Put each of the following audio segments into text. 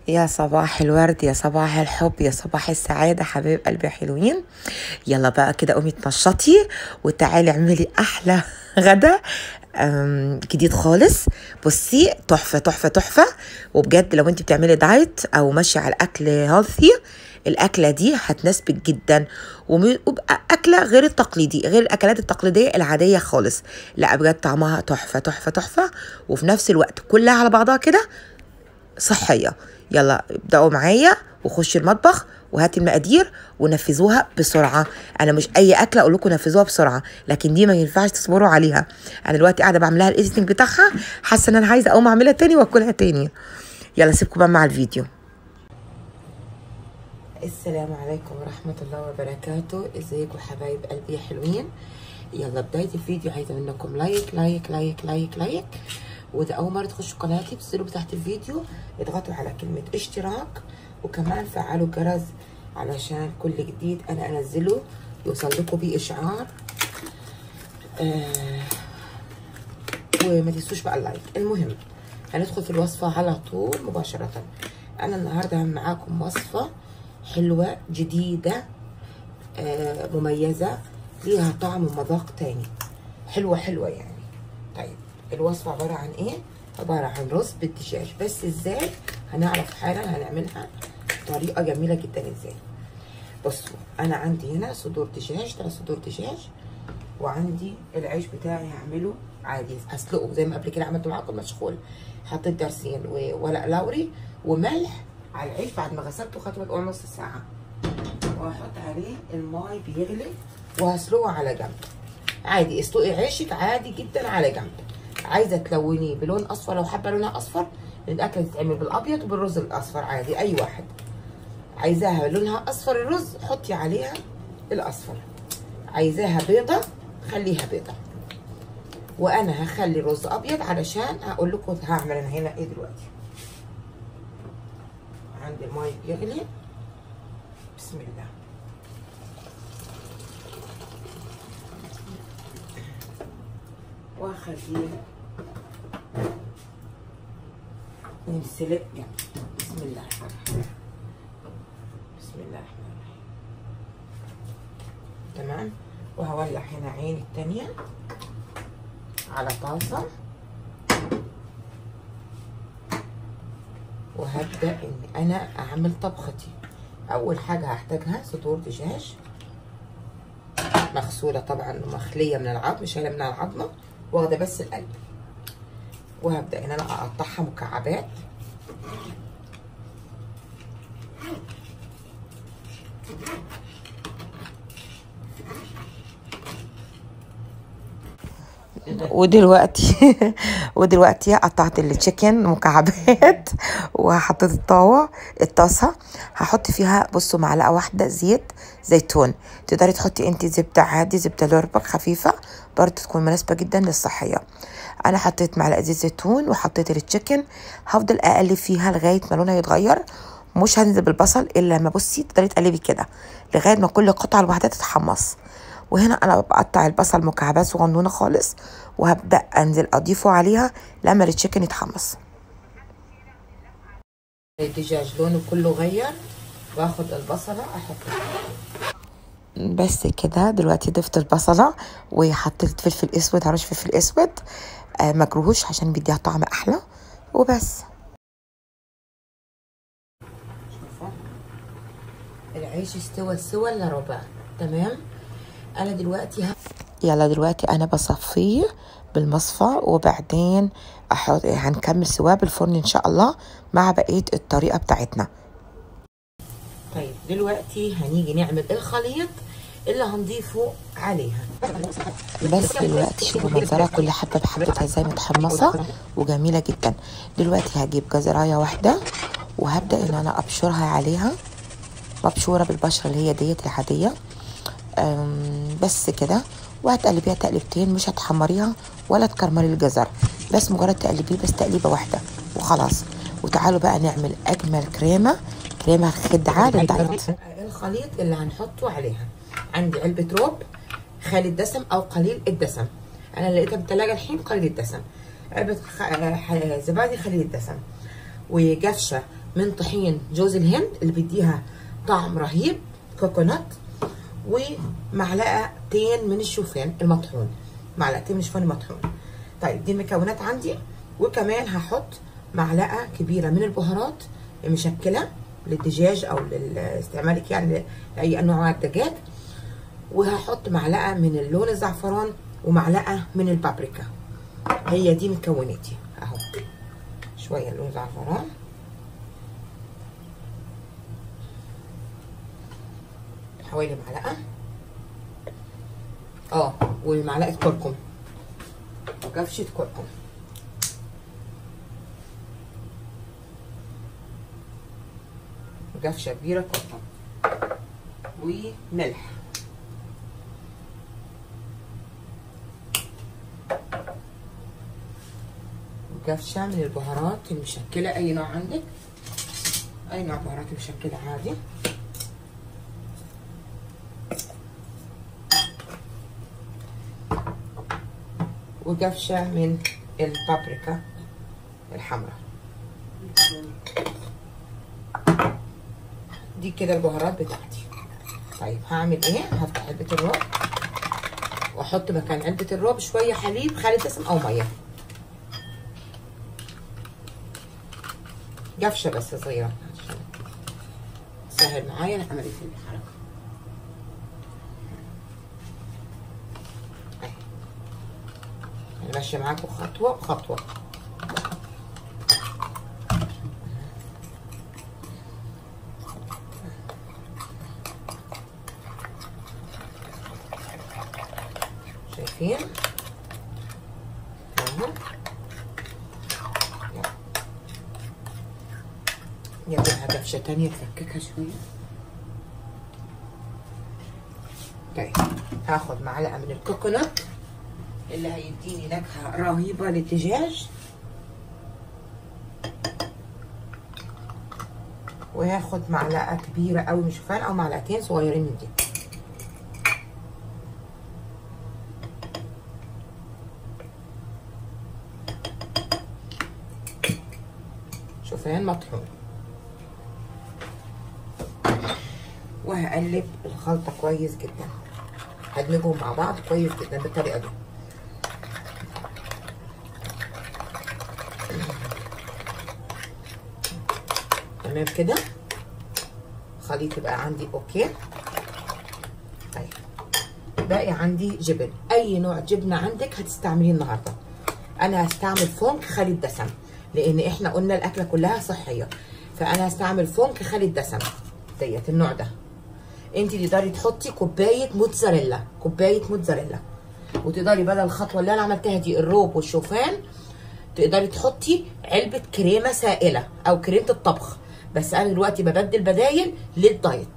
يا صباح الورد يا صباح الحب يا صباح السعادة حبايب قلبي حلوين يلا بقى كده قومي اتنشطي وتعالي اعملي أحلى غدا أم، جديد خالص بصي تحفة تحفة تحفة وبجد لو انت بتعملي دايت أو ماشية على الأكل هيلثي الأكلة دي هتناسبك جدا وم- وبقى أكلة غير التقليدي غير الأكلات التقليدية العادية خالص لا بجد طعمها تحفة تحفة تحفة وفي نفس الوقت كلها على بعضها كده صحية يلا ابدأوا معايا وخشوا المطبخ وهاتي المقادير ونفذوها بسرعة أنا مش أي أكلة أقول لكم نفذوها بسرعة لكن دي ما ينفعش تصبروا عليها أنا دلوقتي قاعدة بعملها الإيديتنج بتاعها حاسة إن أنا عايزة أقوم أعملها تاني وأكلها تاني يلا سيبكم بقى مع الفيديو السلام عليكم ورحمة الله وبركاته ازيكم حبايب قلبي يا حلوين يلا بداية الفيديو عايزة منكم لايك لايك لايك لايك لايك وده أول مرة تخشوا قناتي بتصيروا تحت الفيديو اضغطوا على كلمة اشتراك وكمان فعلوا الجرس علشان كل جديد أنا أنزله يوصل لكم بيه إشعار آه وما تنسوش بقى اللايك المهم هندخل في الوصفة على طول مباشرة أنا النهاردة هعمل معاكم وصفة حلوة جديدة آه مميزة ليها طعم ومذاق تاني حلوة حلوة يعني طيب الوصفة عبارة عن ايه؟ عبارة عن رز بالدجاج بس ازاي هنعرف حالا هنعملها بطريقة جميلة جدا ازاي بصوا انا عندي هنا صدور دجاج ثلاث صدور دجاج وعندي العيش بتاعي هعمله عادي اسلقه زي ما قبل كده عملته معاكم مشغول حطيت درسين وورق لوري وملح على العيش بعد ما غسلته خدت بقى نص ساعه وهحط عليه الماء بيغلي وهسلقه على جنب عادي اسلقي عيشك عادي جدا على جنب عايزه تلونيه بلون اصفر لو حابه لونها اصفر الاكله تتعمل بالابيض وبالرز الاصفر عادي اي واحد عايزاها لونها اصفر الرز حطي عليها الاصفر عايزاها بيضه خليها بيضه وانا هخلي رز ابيض علشان هقول لكم هعمل انا هنا ايه دلوقتي عندي الماء بيغلي بسم الله واخليه ينسلق بسم الله الرحمن الرحيم بسم الله الرحمن الرحيم تمام وهولع هنا عين التانية على طاسة وهبدأ إن أنا أعمل طبختي أول حاجة هحتاجها صدور دجاج مغسولة طبعا ومخلية من العظم شايلة منها العظمة واخدة بس القلب وهبدأ إن أنا أقطعها مكعبات ودلوقتي ودلوقتي قطعت التشيكن مكعبات وحطيت الطاوة الطاسة هحط فيها بصوا معلقة واحدة زيت زيتون تقدري تحطي انت زبدة عادي زبدة لوربك خفيفة برضه تكون مناسبة جدا للصحية انا حطيت معلقة زيت زيتون وحطيت التشيكن هفضل اقلب فيها لغاية ما لونها يتغير مش هنزل بالبصل الا لما بصي تقدري تقلبي كده لغاية ما كل قطعة لوحدها تتحمص وهنا انا بقطع البصل مكعبات صغنونه خالص وهبدا انزل اضيفه عليها لما التشيكن يتحمص الدجاج لونه كله غير واخد البصله احطها بس كده دلوقتي ضفت البصله وحطيت فلفل اسود عروش فلفل اسود آه مجروش عشان بيديها طعم احلى وبس شوفوا العيش استوى سوى الا ربع تمام انا دلوقتي ه... يلا دلوقتي انا بصفيه بالمصفى وبعدين احط هنكمل سواه بالفرن ان شاء الله مع بقيه الطريقه بتاعتنا طيب دلوقتي هنيجي نعمل الخليط اللي هنضيفه عليها بس دلوقتي شوفوا منظرها كل حبه بحبتها ازاي متحمصه وجميله جدا دلوقتي هجيب جزرايه واحده وهبدا ان انا ابشرها عليها مبشوره بالبشره اللي هي ديت العاديه بس كده وهتقلبيها تقلبتين مش هتحمريها ولا تكرملي الجزر بس مجرد تقلبيه بس تقليبه واحده وخلاص وتعالوا بقى نعمل اجمل كريمه كريمه خدعه للدايت الخليط اللي هنحطه عليها عندي علبه روب خالي الدسم او قليل الدسم انا لقيتها بالثلاجه الحين قليل الدسم علبه خ... زبادي خليل الدسم وجفشه من طحين جوز الهند اللي بيديها طعم رهيب كوكونات ومعلقتين من الشوفان المطحون معلقتين من الشوفان المطحون طيب دي المكونات عندي وكمان هحط معلقه كبيره من البهارات المشكله للدجاج او لاستعمالك يعني لاي انواع الدجاج وهحط معلقه من اللون الزعفران ومعلقه من البابريكا هي دي مكوناتي اهو شويه لون زعفران حوالي معلقه اه ومعلقه كركم وكبشه كركم وكبشه كبيره كركم وملح وكبشه من البهارات المشكله اي نوع عندك اي نوع بهارات مشكله عادي وقفشة من البابريكا الحمراء دي كده البهارات بتاعتي طيب هعمل ايه هفتح علبة الراب واحط مكان علبة الراب شوية حليب خالي دسم او مية قفشة بس صغيرة عشان سهل معايا عملية الحركة ماشيه معاكم خطوه بخطوه شايفين اهو يلا دفشه تانية تفككها شويه طيب هاخد معلقه من الكوكونات اللي هيديني نكهة رهيبة للدجاج وهاخد معلقة كبيرة قوي من شوفان او معلقتين صغيرين من دي شوفان مطحون وهقلب الخلطة كويس جدا هدمجهم مع بعض كويس جدا بالطريقة دي تمام كده خليط يبقى عندي اوكي طيب باقي عندي جبن اي نوع جبنه عندك هتستعمليه النهارده انا هستعمل فونك خالي الدسم لان احنا قلنا الاكله كلها صحيه فانا هستعمل فونك خالي الدسم ديت النوع ده انت تقدري تحطي كوبايه موتزاريلا كوبايه موتزاريلا وتقدري بدل الخطوه اللي انا عملتها دي الروب والشوفان تقدري تحطي علبه كريمه سائله او كريمه الطبخ بس انا دلوقتي ببدل بدايل للدايت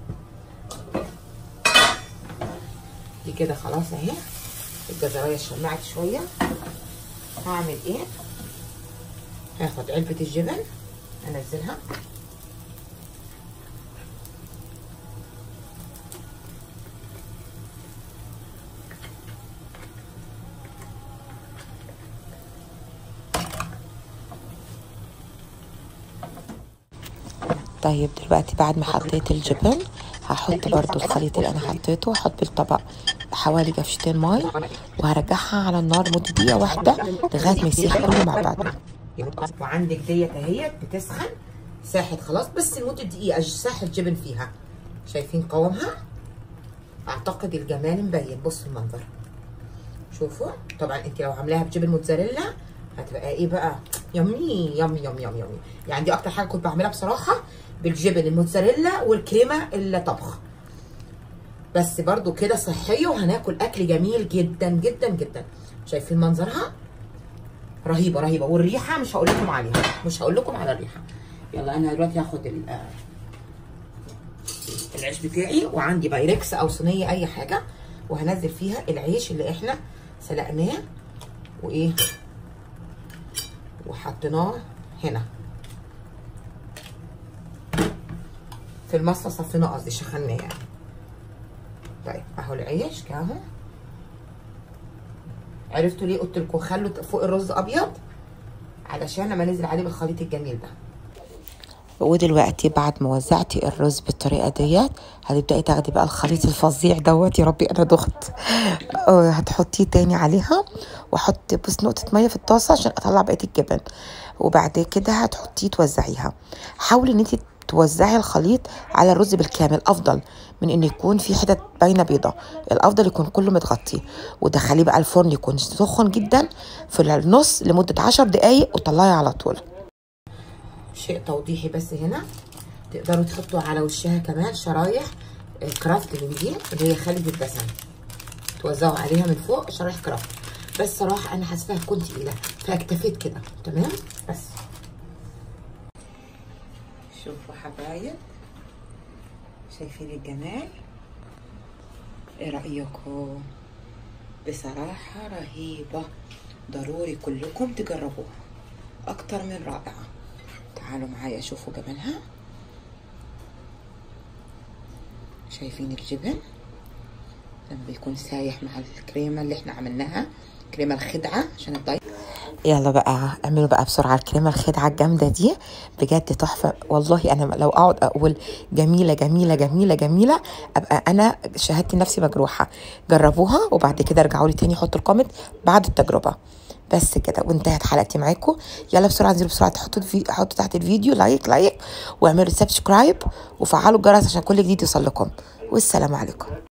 دي كده خلاص اهي الجزرايه شمعت شويه هعمل ايه هاخد علبه الجبن انزلها طيب دلوقتي بعد ما حطيت الجبن هحط برضو الخليط اللي انا حطيته هحط بالطبق حوالي قفشتين مي وهرجعها على النار مدة دقيقة واحدة لغاية ما يسيح كله مع بعضه وعندك ديت اهيت بتسخن ساحت خلاص بس لمدة دقيقة ساحت جبن فيها شايفين قوامها اعتقد الجمال مبين بصوا المنظر شوفوا طبعا انت لو عاملاها بجبن موتزاريلا هتبقى ايه بقى يمي يمي يمي يمي يمي يعني دي اكتر حاجه كنت بعملها بصراحه بالجبن الموتزاريلا والكريمه الطبخ بس برضو كده صحيه وهناكل اكل جميل جدا جدا جدا شايفين منظرها رهيبه رهيبه والريحه مش هقول لكم عليها مش هقول لكم على الريحه يلا انا دلوقتي هاخد العيش بتاعي وعندي بايركس او صينيه اي حاجه وهنزل فيها العيش اللي احنا سلقناه وايه وحطيناه هنا في المصفى صفيناه قصدي شخناه يعني طيب اهو العيش كاهو عرفتوا ليه قلت لكم خلوا فوق الرز ابيض علشان لما ننزل عليه بالخليط الجميل ده ودلوقتي بعد ما وزعتي الرز بالطريقه ديت هتبداي تاخدي بقى الخليط الفظيع دوت يا ربي انا دخت آه، هتحطيه تاني عليها واحط بس نقطه ميه في الطاسه عشان اطلع بقيه الجبن وبعد كده هتحطيه توزعيها حاولي ان انت توزعي الخليط على الرز بالكامل افضل من ان يكون في حتت باينه بيضه الافضل يكون كله متغطي ودخليه بقى الفرن يكون سخن جدا في النص لمده عشر دقايق وطلعي على طول شيء توضيحي بس هنا تقدروا تحطوا على وشها كمان شرايح آه، كرافت من دي اللي هي خالي الدسم توزعوا عليها من فوق شرايح كرافت بس صراحه انا حاساها تكون تقيله فاكتفيت كده تمام بس شوفوا حبايب شايفين الجمال ايه رايكم بصراحه رهيبه ضروري كلكم تجربوها اكتر من رائعه تعالوا معايا شوفوا جمالها شايفين الجبن لما بيكون سايح مع الكريمه اللي احنا عملناها كريمه الخدعه عشان الدايت يلا بقى اعملوا بقى بسرعه الكريمه الخدعه الجامده دي بجد تحفه والله انا لو اقعد اقول جميله جميله جميله جميله ابقى انا شهادتي نفسي مجروحه جربوها وبعد كده ارجعوا لي تاني حطوا الكومنت بعد التجربه بس كده وانتهت حلقتي معاكم يلا بسرعه انزلوا بسرعه تحطوا في... حطوا تحت الفيديو لايك لايك واعملوا سبسكرايب وفعلوا الجرس عشان كل جديد يوصل لكم والسلام عليكم